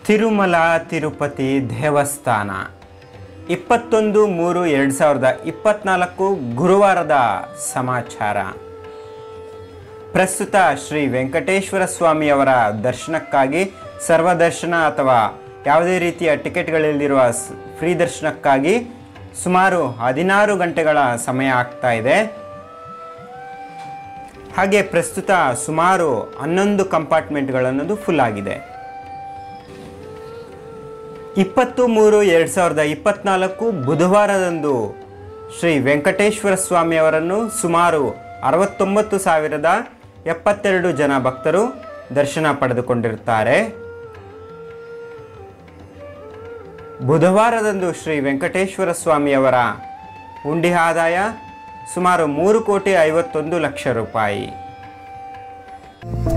ತಿರುಮಲ ತಿರುಪತಿ ದೇವಸ್ಥಾನ ಇಪ್ಪತ್ತೊಂದು ಮೂರು ಎರಡು ಸಾವಿರದ ಇಪ್ಪತ್ನಾಲ್ಕು ಗುರುವಾರದ ಸಮಾಚಾರ ಪ್ರಸ್ತುತ ಶ್ರೀ ವೆಂಕಟೇಶ್ವರ ಸ್ವಾಮಿಯವರ ದರ್ಶನಕ್ಕಾಗಿ ಸರ್ವದರ್ಶನ ಅಥವಾ ಯಾವುದೇ ರೀತಿಯ ಟಿಕೆಟ್ಗಳಿಲ್ದಿರುವ ಸ್- ಫ್ರೀ ದರ್ಶನಕ್ಕಾಗಿ ಸುಮಾರು ಹದಿನಾರು ಗಂಟೆಗಳ ಸಮಯ ಆಗ್ತಾ ಇದೆ ಹಾಗೆ ಪ್ರಸ್ತುತ ಸುಮಾರು ಹನ್ನೊಂದು ಕಂಪಾರ್ಟ್ಮೆಂಟ್ಗಳನ್ನೋದು ಫುಲ್ ಆಗಿದೆ ಇಪ್ಪತ್ತು ಮೂರು ಎರಡು ಸಾವಿರದ ಇಪ್ಪತ್ನಾಲ್ಕು ಬುಧವಾರದಂದು ಶ್ರೀ ವೆಂಕಟೇಶ್ವರ ಸ್ವಾಮಿಯವರನ್ನು ಸುಮಾರು ಅರವತ್ತೊಂಬತ್ತು ಸಾವಿರದ ಎಪ್ಪತ್ತೆರಡು ಜನ ಭಕ್ತರು ದರ್ಶನ ಪಡೆದುಕೊಂಡಿರುತ್ತಾರೆ ಬುಧವಾರದಂದು ಶ್ರೀ ವೆಂಕಟೇಶ್ವರ ಸ್ವಾಮಿಯವರ ಹುಂಡಿ ಆದಾಯ ಸುಮಾರು ಮೂರು ಕೋಟಿ ಐವತ್ತೊಂದು ಲಕ್ಷ ರೂಪಾಯಿ